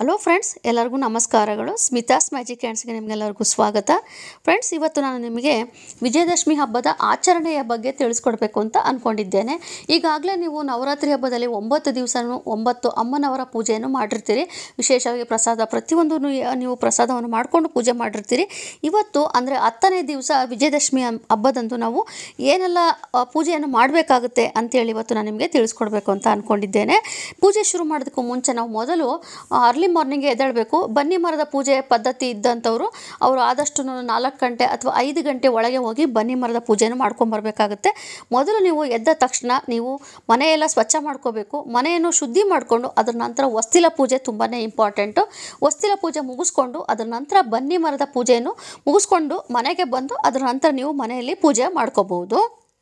hello friends ಎಲ್ಲರಿಗೂ ನಮಸ್ಕಾರಗಳು Smitha's magic ಹ್ಯಾಂಡ್ಸ್ಗೆ ನಿಮಗೆಲ್ಲರಿಗೂ ಸ್ವಾಗತ ಫ್ರೆಂಡ್ಸ್ ಇವತ್ತು ನಾನು ನಿಮಗೆ ವಿಜಯದಶಮಿ ಹಬ್ಬದ ಆಚರಣೆಯ ಬಗ್ಗೆ ತಿಳಿಸ್ಕೊಡ್ಬೇಕು ಅಂತ ಅಂದ್ಕೊಂಡಿದ್ದೇನೆ ಈಗಾಗಲೇ ನೀವು ನವರಾತ್ರಿ ಹಬ್ಬದಲ್ಲಿ ಒಂಬತ್ತು ದಿವಸನೂ ಒಂಬತ್ತು ಅಮ್ಮನವರ ಪೂಜೆಯನ್ನು ಮಾಡಿರ್ತೀರಿ ವಿಶೇಷವಾಗಿ ಪ್ರಸಾದ ಪ್ರತಿಯೊಂದು ನೀವು ಪ್ರಸಾದವನ್ನು ಮಾಡಿಕೊಂಡು ಪೂಜೆ ಮಾಡಿರ್ತೀರಿ ಇವತ್ತು ಅಂದರೆ ಹತ್ತನೇ ದಿವಸ ವಿಜಯದಶಮಿ ಹಂ- ಹಬ್ಬದಂದು ನಾವು ಏನೆಲ್ಲ ಆ, ಪೂಜೆಯನ್ನು ಮಾಡಬೇಕಾಗುತ್ತೆ ಅಂತೇಳಿ ಇವತ್ತು ನಾನು ನಿಮಗೆ ತಿಳಿಸ್ಕೊಡ್ಬೇಕು ಅಂತ ಅಂದ್ಕೊಂಡಿದ್ದೇನೆ ಪೂಜೆ ಶುರು ಮಾಡೋದಕ್ಕೂ ಮುಂಚೆ ನಾವು ಮೊದಲು ಅರ್ಲಿ ಮಾರ್ನಿಂಗ್ಗೆ ಎದ್ದೇಳಬೇಕು ಬನ್ನಿ ಮರದ ಪೂಜೆ ಪದ್ಧತಿ ಇದ್ದಂಥವ್ರು ಅವರು ಆದಷ್ಟು ನಾಲ್ಕು ಗಂಟೆ ಅಥವಾ ಐದು ಗಂಟೆ ಒಳಗೆ ಹೋಗಿ ಬನ್ನಿ ಮರದ ಪೂಜೆಯನ್ನು ಮಾಡ್ಕೊಂಬರ್ಬೇಕಾಗುತ್ತೆ ಮೊದಲು ನೀವು ಎದ್ದ ತಕ್ಷಣ ನೀವು ಮನೆಯೆಲ್ಲ ಸ್ವಚ್ಛ ಮಾಡ್ಕೋಬೇಕು ಮನೆಯನ್ನು ಶುದ್ಧಿ ಮಾಡಿಕೊಂಡು ಅದರ ನಂತರ ವಸ್ತಿಲ ಪೂಜೆ ತುಂಬಾ ಇಂಪಾರ್ಟೆಂಟು ವಸ್ತಿಲ ಪೂಜೆ ಮುಗಿಸ್ಕೊಂಡು ಅದರ ನಂತರ ಬನ್ನಿ ಮರದ ಪೂಜೆಯನ್ನು ಮುಗಿಸ್ಕೊಂಡು ಮನೆಗೆ ಬಂದು ಅದರ ನಂತರ ನೀವು ಮನೆಯಲ್ಲಿ ಪೂಜೆ ಮಾಡ್ಕೋಬಹುದು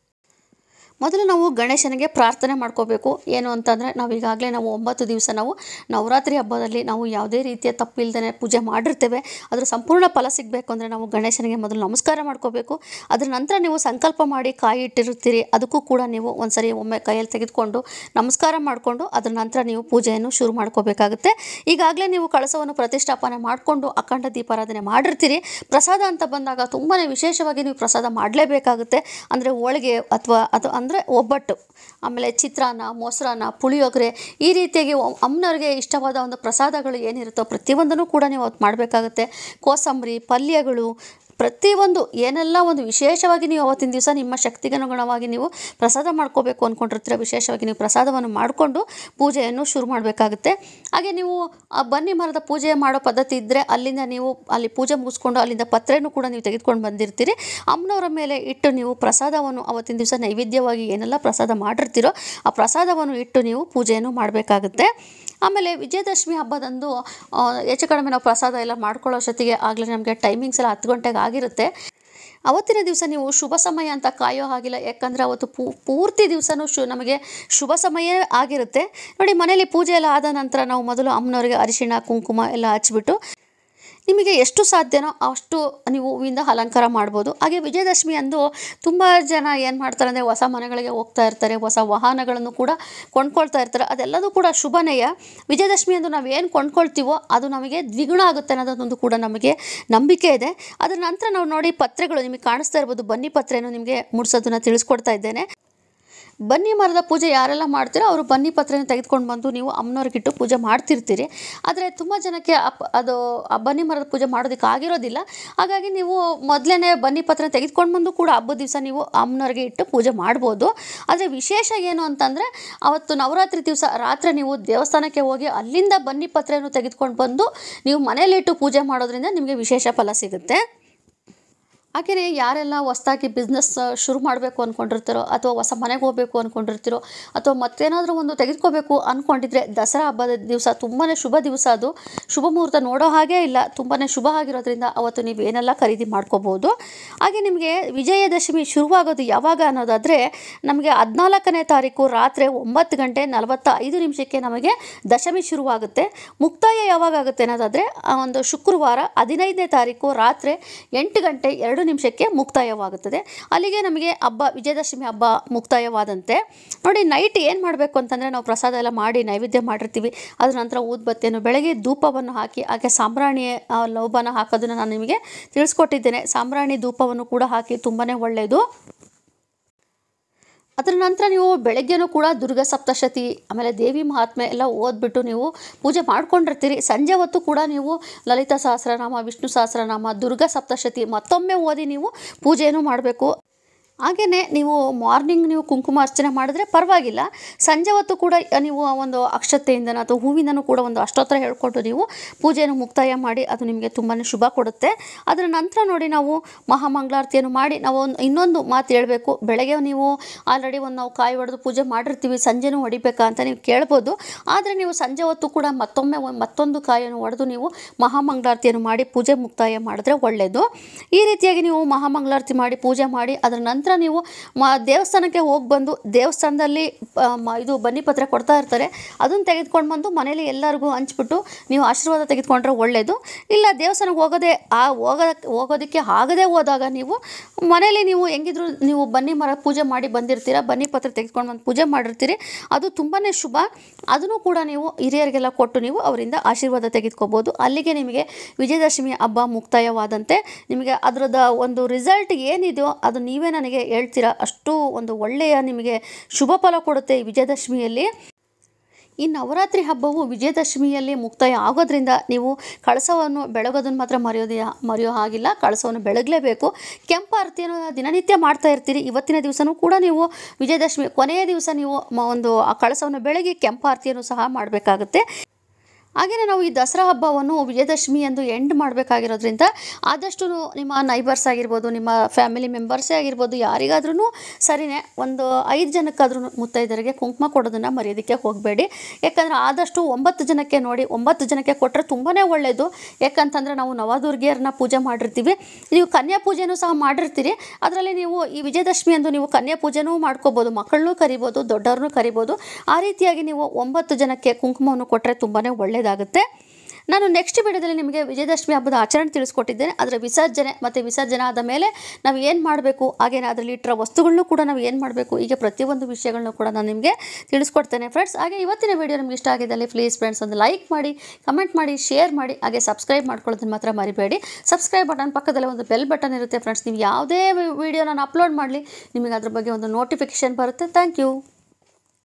ಮೊದಲು ನಾವು ಗಣೇಶನಿಗೆ ಪ್ರಾರ್ಥನೆ ಮಾಡ್ಕೋಬೇಕು ಏನು ಅಂತಂದರೆ ನಾವು ಈಗಾಗಲೇ ನಾವು ಒಂಬತ್ತು ದಿವಸ ನಾವು ನವರಾತ್ರಿ ಹಬ್ಬದಲ್ಲಿ ನಾವು ಯಾವುದೇ ರೀತಿಯ ತಪ್ಪಿಲ್ದೇ ಪೂಜೆ ಮಾಡಿರ್ತೇವೆ ಅದರ ಸಂಪೂರ್ಣ ಫಲ ಸಿಗಬೇಕು ಅಂದರೆ ನಾವು ಗಣೇಶನಿಗೆ ಮೊದಲು ನಮಸ್ಕಾರ ಮಾಡ್ಕೋಬೇಕು ಅದರ ನಂತರ ನೀವು ಸಂಕಲ್ಪ ಮಾಡಿ ಕಾಯಿ ಇಟ್ಟಿರ್ತೀರಿ ಅದಕ್ಕೂ ಕೂಡ ನೀವು ಒಂದ್ಸರಿ ಒಮ್ಮೆ ಕೈಯಲ್ಲಿ ತೆಗೆದುಕೊಂಡು ನಮಸ್ಕಾರ ಮಾಡಿಕೊಂಡು ಅದರ ನಂತರ ನೀವು ಪೂಜೆಯನ್ನು ಶುರು ಮಾಡ್ಕೋಬೇಕಾಗುತ್ತೆ ಈಗಾಗಲೇ ನೀವು ಕಳಸವನ್ನು ಪ್ರತಿಷ್ಠಾಪನೆ ಮಾಡಿಕೊಂಡು ಅಖಂಡ ದೀಪಾರಾಧನೆ ಮಾಡಿರ್ತೀರಿ ಪ್ರಸಾದ ಅಂತ ಬಂದಾಗ ತುಂಬಾ ವಿಶೇಷವಾಗಿ ನೀವು ಪ್ರಸಾದ ಮಾಡಲೇಬೇಕಾಗುತ್ತೆ ಅಂದರೆ ಹೋಳಿಗೆ ಅಥವಾ ಅದು ಅಂದರೆ ಒಬ್ಬಟ್ಟು ಆಮೇಲೆ ಚಿತ್ರಾನ್ನ ಮೊಸರನ್ನ ಪುಳಿಯೋಗರೆ ಈ ರೀತಿಯಾಗಿ ಒ- ಅಮ್ಮನವ್ರಿಗೆ ಇಷ್ಟವಾದ ಒಂದು ಪ್ರಸಾದಗಳು ಏನಿರುತ್ತೋ ಪ್ರತಿಯೊಂದನ್ನು ಕೂಡ ನೀವು ಅವತ್ತು ಮಾಡಬೇಕಾಗುತ್ತೆ ಕೋಸಂಬರಿ ಪಲ್ಯಗಳು ಪ್ರತಿಯೊಂದು ಏನೆಲ್ಲ ಒಂದು ವಿಶೇಷವಾಗಿ ನೀವು ಅವತ್ತಿನ ದಿವಸ ನಿಮ್ಮ ಶಕ್ತಿಗೆ ಅನುಗುಣವಾಗಿ ನೀವು ಪ್ರಸಾದ ಮಾಡ್ಕೋಬೇಕು ಅಂದ್ಕೊಂಡಿರ್ತೀರ ವಿಶೇಷವಾಗಿ ನೀವು ಪ್ರಸಾದವನ್ನು ಮಾಡಿಕೊಂಡು ಪೂಜೆಯನ್ನು ಶುರು ಮಾಡಬೇಕಾಗುತ್ತೆ ಹಾಗೆ ನೀವು ಆ ಬನ್ನಿ ಮರದ ಪೂಜೆ ಮಾಡೋ ಪದ್ಧತಿ ಇದ್ದರೆ ಅಲ್ಲಿಂದ ನೀವು ಅಲ್ಲಿ ಪೂಜೆ ಮುಗಿಸ್ಕೊಂಡು ಅಲ್ಲಿಂದ ಪತ್ರೆನೂ ಕೂಡ ನೀವು ತೆಗೆದುಕೊಂಡು ಬಂದಿರ್ತೀರಿ ಅಮ್ಮನವರ ಮೇಲೆ ಇಟ್ಟು ನೀವು ಪ್ರಸಾದವನ್ನು ಅವತ್ತಿನ ದಿವಸ ನೈವೇದ್ಯವಾಗಿ ಏನೆಲ್ಲ ಪ್ರಸಾದ ಮಾಡಿರ್ತೀರೋ ಆ ಪ್ರಸಾದವನ್ನು ಇಟ್ಟು ನೀವು ಪೂಜೆಯನ್ನು ಮಾಡಬೇಕಾಗುತ್ತೆ ಆಮೇಲೆ ವಿಜಯದಶಮಿ ಹಬ್ಬದಂದು ಆ, ಹೆಚ್ಚು ಕಡಿಮೆ ನಾವು ಪ್ರಸಾದ ಎಲ್ಲ ಮಾಡ್ಕೊಳ್ಳೋ ಅಷ್ಟೊತ್ತಿಗೆ ಆಗಲೇ ನಮಗೆ ಟೈಮಿಂಗ್ಸ್ ಎಲ್ಲ ಹತ್ತು ಗಂಟೆಗೆ ಆಗಿರುತ್ತೆ ಅವತ್ತಿನ ದಿವಸ ನೀವು ಶುಭ ಸಮಯ ಅಂತ ಕಾಯೋ ಹಾಗಿಲ್ಲ ಯಾಕಂದರೆ ಅವತ್ತು ಪೂ ಪೂರ್ತಿ ದಿವಸನೂ ಶು ನಮಗೆ ಶುಭ ಸಮಯ ಆಗಿರುತ್ತೆ ನೋಡಿ ಮನೇಲಿ ಪೂಜೆ ಎಲ್ಲ ಆದ ನಂತರ ನಾವು ಮೊದಲು ಅಮ್ಮನವರಿಗೆ ಅರಿಶಿಣ ಕುಂಕುಮ ಎಲ್ಲ ಹಚ್ಬಿಟ್ಟು ನಿಮಗೆ ಎಷ್ಟು ಸಾಧ್ಯನೋ ಅಷ್ಟು ನೀವು ಹೂವಿಂದ ಅಲಂಕಾರ ಮಾಡ್ಬೋದು ಹಾಗೆ ವಿಜಯದಶಮಿ ಅಂದು ತುಂಬ ಜನ ಏನು ಮಾಡ್ತಾರೆ ಅಂದರೆ ಹೊಸ ಮನೆಗಳಿಗೆ ಹೋಗ್ತಾ ಇರ್ತಾರೆ ಹೊಸ ವಾಹನಗಳನ್ನು ಕೂಡ ಕೊಂಡ್ಕೊಳ್ತಾ ಇರ್ತಾರೆ ಅದೆಲ್ಲದೂ ಕೂಡ ಶುಭನೆಯ ವಿಜಯದಶಮಿ ಅಂದು ನಾವು ಏನು ಕೊಂಡ್ಕೊಳ್ತೀವೋ ಅದು ನಮಗೆ ದ್ವಿಗುಣ ಆಗುತ್ತೆ ಅನ್ನೋದೊಂದು ಕೂಡ ನಮಗೆ ನಂಬಿಕೆ ಇದೆ ಅದರ ನಂತರ ನಾವು ನೋಡಿ ಪತ್ರೆಗಳು ನಿಮಗೆ ಕಾಣಿಸ್ತಾ ಇರ್ಬೋದು ಬನ್ನಿ ಪತ್ರೆಯನ್ನು ನಿಮಗೆ ಮುಡ್ಸೋದನ್ನು ತಿಳಿಸ್ಕೊಡ್ತಾ ಇದ್ದೇನೆ ಬನ್ನಿ ಮರದ ಪೂಜೆ ಯಾರೆಲ್ಲ ಮಾಡ್ತೀರೋ ಅವರು ಬನ್ನಿ ಪತ್ರೆನ ತೆಗೆದುಕೊಂಡು ಬಂದು ನೀವು ಅಮ್ಮನವ್ರಿಗಿಟ್ಟು ಪೂಜೆ ಮಾಡ್ತಿರ್ತೀರಿ ಆದರೆ ತುಂಬ ಜನಕ್ಕೆ ಅಪ್ ಅದು ಆ ಬನ್ನಿ ಮರದ ಪೂಜೆ ಮಾಡೋದಕ್ಕೆ ಆಗಿರೋದಿಲ್ಲ ಹಾಗಾಗಿ ನೀವು ಮೊದಲೇ ಬನ್ನಿ ಪತ್ರೆ ತೆಗೆದುಕೊಂಡು ಬಂದು ಕೂಡ ಹಬ್ಬದ ದಿವಸ ನೀವು ಅಮ್ಮನವ್ರಿಗೆ ಇಟ್ಟು ಪೂಜೆ ಮಾಡ್ಬೋದು ಆದರೆ ವಿಶೇಷ ಏನು ಅಂತಂದರೆ ಅವತ್ತು ನವರಾತ್ರಿ ದಿವಸ ರಾತ್ರಿ ನೀವು ದೇವಸ್ಥಾನಕ್ಕೆ ಹೋಗಿ ಅಲ್ಲಿಂದ ಬನ್ನಿ ಪತ್ರೆಯನ್ನು ತೆಗೆದುಕೊಂಡು ಬಂದು ನೀವು ಮನೆಯಲ್ಲಿಟ್ಟು ಪೂಜೆ ಮಾಡೋದ್ರಿಂದ ನಿಮಗೆ ವಿಶೇಷ ಫಲ ಸಿಗುತ್ತೆ ಹಾಗೆಯೇ ಯಾರೆಲ್ಲ ಹೊಸ್ದಾಗಿ ಬಿಸ್ನೆಸ್ ಶುರು ಮಾಡಬೇಕು ಅಂದ್ಕೊಂಡಿರ್ತಾರೋ ಅಥವಾ ಹೊಸ ಮನೆಗೆ ಹೋಗಬೇಕು ಅಂದ್ಕೊಂಡಿರ್ತೀರೋ ಅಥವಾ ಮತ್ತೇನಾದರೂ ಒಂದು ತೆಗೆದುಕೋಬೇಕು ಅಂದ್ಕೊಂಡಿದ್ರೆ ದಸರಾ ಹಬ್ಬದ ದಿವಸ ತುಂಬಾ ಶುಭ ದಿವಸ ಅದು ಶುಭ ಮುಹೂರ್ತ ನೋಡೋ ಹಾಗೇ ಇಲ್ಲ ತುಂಬಾ ಶುಭ ಆಗಿರೋದ್ರಿಂದ ಅವತ್ತು ನೀವು ಏನೆಲ್ಲ ಖರೀದಿ ಮಾಡ್ಕೋಬೋದು ಹಾಗೆ ನಿಮಗೆ ವಿಜಯದಶಮಿ ಶುರುವಾಗೋದು ಯಾವಾಗ ಅನ್ನೋದಾದರೆ ನಮಗೆ ಹದಿನಾಲ್ಕನೇ ತಾರೀಕು ರಾತ್ರಿ ಒಂಬತ್ತು ಗಂಟೆ ನಲವತ್ತ ಐದು ನಿಮಿಷಕ್ಕೆ ನಮಗೆ ದಶಮಿ ಶುರುವಾಗುತ್ತೆ ಮುಕ್ತಾಯ ಯಾವಾಗ ಆಗುತ್ತೆ ಅನ್ನೋದಾದರೆ ಆ ಒಂದು ಶುಕ್ರವಾರ ಹದಿನೈದನೇ ತಾರೀಕು ರಾತ್ರಿ ಎಂಟು ಗಂಟೆ ಎರಡು ನಿಮಿಷಕ್ಕೆ ಮುಕ್ತಾಯವಾಗುತ್ತದೆ ಅಲ್ಲಿಗೆ ನಮಗೆ ಹಬ್ಬ ವಿಜಯದಶಮಿ ಹಬ್ಬ ಮುಕ್ತಾಯವಾದಂತೆ ನೋಡಿ ನೈಟ್ ಏನು ಮಾಡಬೇಕು ಅಂತಂದರೆ ನಾವು ಪ್ರಸಾದ ಎಲ್ಲ ಮಾಡಿ ನೈವೇದ್ಯ ಮಾಡಿರ್ತೀವಿ ಅದ್ರ ನಂತರ ಊದ್ಬತ್ತಿಯನ್ನು ಬೆಳಗ್ಗೆ ಧೂಪವನ್ನು ಹಾಕಿ ಹಾಗೆ ಸಾಂಬ್ರಾಣಿ ಆ, ಲೋಭನ ಹಾಕೋದನ್ನು ನಾನು ನಿಮಗೆ ತಿಳಿಸ್ಕೊಟ್ಟಿದ್ದೇನೆ ಸಾಂಬ್ರಾಣಿ ಧೂಪವನ್ನು ಕೂಡ ಹಾಕಿ ತುಂಬಾ ಒಳ್ಳೆಯದು ಅದರ ನಂತರ ನೀವು ಬೆಳಗ್ಗೆನೂ ಕೂಡ ದುರ್ಗಾ ಸಪ್ತಶತಿ ಆಮೇಲೆ ದೇವಿ ಮಹಾತ್ಮೆ ಎಲ್ಲ ಓದ್ಬಿಟ್ಟು ನೀವು ಪೂಜೆ ಮಾಡ್ಕೊಂಡಿರ್ತೀರಿ ಸಂಜೆ ಹೊತ್ತು ಕೂಡ ನೀವು ಲಲಿತಾ ಸಹಸ್ರನಾಮ ವಿಷ್ಣು ಸಹಸ್ರನಾಮ ದುರ್ಗಾ ಸಪ್ತಶತಿ ಮತ್ತೊಮ್ಮೆ ಓದಿ ನೀವು ಪೂಜೆಯನ್ನು ಮಾಡಬೇಕು ಹಾಗೆಯೇ ನೀವು ಮಾರ್ನಿಂಗ್ ನೀವು ಕುಂಕುಮ ಅರ್ಚನೆ ಮಾಡಿದ್ರೆ ಪರವಾಗಿಲ್ಲ ಸಂಜೆ ಹೊತ್ತು ಕೂಡ ನೀವು ಒಂದು ಅಕ್ಷತೆಯಿಂದ ಅಥವಾ ಹೂವಿಂದನೂ ಕೂಡ ಒಂದು ಅಷ್ಟೋತ್ತರ ಹೇಳ್ಕೊಂಡು ನೀವು ಪೂಜೆಯನ್ನು ಮುಕ್ತಾಯ ಮಾಡಿ ಅದು ನಿಮಗೆ ತುಂಬಾ ಶುಭ ಕೊಡುತ್ತೆ ಅದರ ನಂತರ ನೋಡಿ ನಾವು ಮಹಾಮಂಗಳಾರತಿಯನ್ನು ಮಾಡಿ ನಾವು ಒಂದು ಇನ್ನೊಂದು ಮಾತು ಹೇಳಬೇಕು ಬೆಳಗ್ಗೆ ನೀವು ಆಲ್ರೆಡಿ ಒಂದು ನಾವು ಕಾಯಿ ಹೊಡೆದು ಪೂಜೆ ಮಾಡಿರ್ತೀವಿ ಸಂಜೆನೂ ಹೊಡಿಬೇಕಾ ಅಂತ ನೀವು ಕೇಳ್ಬೋದು ಆದರೆ ನೀವು ಸಂಜೆ ಹೊತ್ತು ಕೂಡ ಮತ್ತೊಮ್ಮೆ ಒಂದು ಮತ್ತೊಂದು ಕಾಯನ್ನು ಹೊಡೆದು ನೀವು ಮಹಾಮಂಗಳಾರತಿಯನ್ನು ಮಾಡಿ ಪೂಜೆ ಮುಕ್ತಾಯ ಮಾಡಿದ್ರೆ ಒಳ್ಳೆಯದು ಈ ರೀತಿಯಾಗಿ ನೀವು ಮಹಾಮಂಗಳಾರತಿ ಮಾಡಿ ಪೂಜೆ ಮಾಡಿ ಅದರ ನಂತರ ನಂತರ ನೀವು ಮ ದೇವಸ್ಥಾನಕ್ಕೆ ಹೋಗಿ ಬಂದು ದೇವಸ್ಥಾನದಲ್ಲಿ ಆ, ಮ- ಇದು ಬನ್ನಿ ಪತ್ರ ಕೊಡ್ತಾ ಇರ್ತಾರೆ ಅದನ್ನು ತೆಗೆದುಕೊಂಡು ಬಂದು ಮನೇಲಿ ಎಲ್ಲರಿಗೂ ಹಂಚ್ಬಿಟ್ಟು ನೀವು ಆಶೀರ್ವಾದ ತೆಗೆದುಕೊಂಡ್ರೆ ಒಳ್ಳೆಯದು ಇಲ್ಲ ದೇವಸ್ಥಾನಕ್ಕೆ ಹೋಗೋದೇ ಆ ಹೋಗೋ ಹೋಗೋದಕ್ಕೆ ಆಗದೇ ಹೋದಾಗ ನೀವು ಮನೇಲಿ ನೀವು ಹೆಂಗಿದ್ರು ನೀವು ಬನ್ನಿ ಮರ ಪೂಜೆ ಮಾಡಿ ಬಂದಿರ್ತೀರ ಬನ್ನಿ ಪತ್ರ ತೆಗೆದುಕೊಂಡು ಬಂದು ಪೂಜೆ ಮಾಡಿರ್ತೀರಿ ಅದು ತುಂಬಾ ಶುಭ ಅದನ್ನು ಕೂಡ ನೀವು ಹಿರಿಯರಿಗೆಲ್ಲ ಕೊಟ್ಟು ನೀವು ಅವರಿಂದ ಆಶೀರ್ವಾದ ತೆಗೆದುಕೋಬೋದು ಅಲ್ಲಿಗೆ ನಿಮಗೆ ವಿಜಯದಶಮಿ ಹಬ್ಬ ಮುಕ್ತಾಯವಾದಂತೆ ನಿಮಗೆ ಅದರದ ಒಂದು ರಿಸಲ್ಟ್ ಏನಿದೆಯೋ ಅದು ನೀವೇ ನನಗೆ ಹೇಳ್ತೀರಾ ಅಷ್ಟು ಒಂದು ಒಳ್ಳೆಯ ನಿಮಗೆ ಶುಭ ಫಲ ಕೊಡುತ್ತೆ ಈ ವಿಜಯದಶಮಿಯಲ್ಲಿ ಈ ನವರಾತ್ರಿ ಹಬ್ಬವು ವಿಜಯದಶಮಿಯಲ್ಲಿ ಮುಕ್ತಾಯ ಆಗೋದ್ರಿಂದ ನೀವು ಕಳಸವನ್ನು ಬೆಳಗೋದನ್ನು ಮಾತ್ರ ಮರೆಯೋದೇ ಮರೆಯೋ ಹಾಗಿಲ್ಲ ಕಳಸವನ್ನು ಬೆಳಗಲೇಬೇಕು ಕೆಂಪು ಆರತಿಯನ್ನು ದಿನನಿತ್ಯ ಮಾಡ್ತಾ ಇರ್ತೀರಿ ಇವತ್ತಿನ ದಿವಸನೂ ಕೂಡ ನೀವು ವಿಜಯದಶಮಿ ಕೊನೆಯ ದಿವಸ ನೀವು ಮ- ಒಂದು ಆ ಕಳಸವನ್ನು ಬೆಳಗಿ ಕೆಂಪು ಆರತಿಯನ್ನು ಸಹ ಮಾಡಬೇಕಾಗುತ್ತೆ ಹಾಗೆಯೇ ನಾವು ಈ ದಸರಾ ಹಬ್ಬವನ್ನು ವಿಜಯದಶಮಿ ಎಂದು ಎಂಡ್ ಮಾಡಬೇಕಾಗಿರೋದ್ರಿಂದ ಆದಷ್ಟು ನಿಮ್ಮ ನೈಬರ್ಸ್ ಆಗಿರ್ಬೋದು ನಿಮ್ಮ ಫ್ಯಾಮಿಲಿ ಮೆಂಬರ್ಸೇ ಆಗಿರ್ಬೋದು ಯಾರಿಗಾದ್ರೂ ಸರಿನೇ ಒಂದು ಐದು ಜನಕ್ಕಾದ್ರೂ ಮುತ್ತೈದರಿಗೆ ಕುಂಕುಮ ಕೊಡೋದನ್ನು ಮರೆಯೋದಕ್ಕೆ ಹೋಗಬೇಡಿ ಯಾಕಂದರೆ ಆದಷ್ಟು ಒಂಬತ್ತು ಜನಕ್ಕೆ ನೋಡಿ ಒಂಬತ್ತು ಜನಕ್ಕೆ ಕೊಟ್ಟರೆ ತುಂಬಾ ಒಳ್ಳೆಯದು ಯಾಕಂತಂದರೆ ನಾವು ನವದುರ್ಗಿಯರನ್ನ ಪೂಜೆ ಮಾಡಿರ್ತೀವಿ ನೀವು ಕನ್ಯಾ ಪೂಜೆನೂ ಸಹ ಮಾಡಿರ್ತೀರಿ ಅದರಲ್ಲಿ ನೀವು ಈ ವಿಜಯದಶಮಿ ಎಂದು ನೀವು ಕನ್ಯಾ ಪೂಜೆನೂ ಮಾಡ್ಕೋಬೋದು ಮಕ್ಕಳನ್ನೂ ಕರಿಬೋದು ದೊಡ್ಡವ್ರನ್ನೂ ಕರಿಬೋದು ಆ ರೀತಿಯಾಗಿ ನೀವು ಒಂಬತ್ತು ಜನಕ್ಕೆ ಕುಂಕುಮವನ್ನು ಕೊಟ್ಟರೆ ತುಂಬಾ ಒಳ್ಳೆಯದಾಗುತ್ತೆ ನಾನು ನೆಕ್ಸ್ಟ್ ವಿಡಿಯೋದಲ್ಲಿ ನಿಮಗೆ ವಿಜಯದಶಮಿ ಹಬ್ಬದ ಆಚರಣೆ ತಿಳಿಸ್ಕೊಟ್ಟಿದ್ದೇನೆ ಅದರ ವಿಸರ್ಜನೆ ಮತ್ತು ವಿಸರ್ಜನೆ ಆದ ಮೇಲೆ ನಾವು ಏನು ಮಾಡಬೇಕು ಹಾಗೇನೆ ಅದರಲ್ಲಿ ಇಟ್ಟಿರೋ ವಸ್ತುಗಳನ್ನೂ ಕೂಡ ನಾವು ಏನು ಮಾಡಬೇಕು ಹೀಗೆ ಪ್ರತಿಯೊಂದು ವಿಷಯಗಳನ್ನೂ ಕೂಡ ನಾನು ನಿಮಗೆ ತಿಳಿಸ್ಕೊಡ್ತೇನೆ ಫ್ರೆಂಡ್ಸ್ ಹಾಗೆ ಇವತ್ತಿನ ವಿಡಿಯೋ ನಿಮ್ಗೆ ಇಷ್ಟ ಆಗಿದ್ದಲ್ಲಿ ಪ್ಲೀಸ್ ಫ್ರೆಂಡ್ಸ್ ಒಂದು ಲೈಕ್ ಮಾಡಿ ಕಮೆಂಟ್ ಮಾಡಿ ಶೇರ್ ಮಾಡಿ ಹಾಗೆ ಸಬ್ಸ್ಕ್ರೈಬ್ ಮಾಡ್ಕೊಳ್ಳೋದನ್ನ ಮಾತ್ರ ಮರಿಬೇಡಿ ಸಬ್ಸ್ಕ್ರೈಬ್ ಬಟನ್ ಪಕ್ಕದಲ್ಲಿ ಒಂದು ಬೆಲ್ ಬಟನ್ ಇರುತ್ತೆ ಫ್ರೆಂಡ್ಸ್ ನೀವು ಯಾವುದೇ ವಿಡಿಯೋ ನಾನು ಅಪ್ಲೋಡ್ ಮಾಡಲಿ ನಿಮಗೆ ಅದ್ರ ಬಗ್ಗೆ ಒಂದು ನೋಟಿಫಿಕೇಶನ್ ಬರುತ್ತೆ ಥ್ಯಾಂಕ್ ಯು